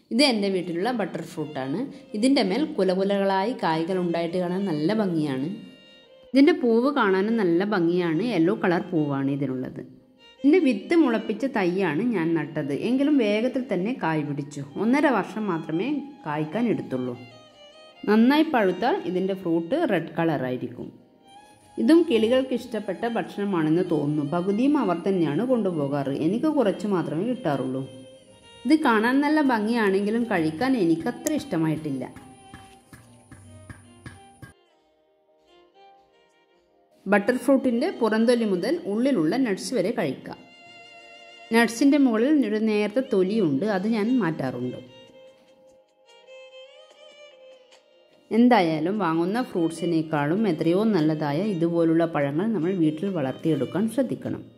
ഇത് എൻ്റെ വീട്ടിലുള്ള ബട്ടർ ഫ്രൂട്ടാണ് ഇതിൻ്റെ മേൽ കുലകുലകളായി കായ്കൾ ഉണ്ടായിട്ട് കാണാൻ നല്ല ഭംഗിയാണ് ഇതിൻ്റെ പൂവ് കാണാനും നല്ല ഭംഗിയാണ് യെല്ലോ കളർ പൂവാണ് ഇതിനുള്ളത് ഇതിൻ്റെ വിത്ത് മുളപ്പിച്ച തൈയാണ് ഞാൻ നട്ടത് എങ്കിലും വേഗത്തിൽ തന്നെ കായ് പിടിച്ചു ഒന്നര വർഷം മാത്രമേ കായ്ക്കാൻ എടുത്തുള്ളൂ നന്നായി പഴുത്താൽ ഇതിൻ്റെ ഫ്രൂട്ട് റെഡ് കളറായിരിക്കും ഇതും കിളികൾക്ക് ഇഷ്ടപ്പെട്ട ഭക്ഷണമാണെന്ന് തോന്നുന്നു പകുതിയും അവർ തന്നെയാണ് കൊണ്ടുപോകാറ് എനിക്ക് കുറച്ച് മാത്രമേ കിട്ടാറുള്ളൂ ഇത് കാണാൻ നല്ല ഭംഗിയാണെങ്കിലും കഴിക്കാൻ എനിക്കത്ര ഇഷ്ടമായിട്ടില്ല ബട്ടർ ഫ്രൂട്ടിൻ്റെ പുറന്തൊലി മുതൽ ഉള്ളിലുള്ള നട്ട്സ് വരെ കഴിക്കാം നട്ട്സിൻ്റെ മുകളിൽ ഒരു നേരത്തെ തൊലിയുണ്ട് അത് ഞാൻ മാറ്റാറുണ്ട് എന്തായാലും വാങ്ങുന്ന ഫ്രൂട്ട്സിനേക്കാളും എത്രയോ നല്ലതായ ഇതുപോലുള്ള പഴങ്ങൾ നമ്മൾ വീട്ടിൽ വളർത്തിയെടുക്കാൻ ശ്രദ്ധിക്കണം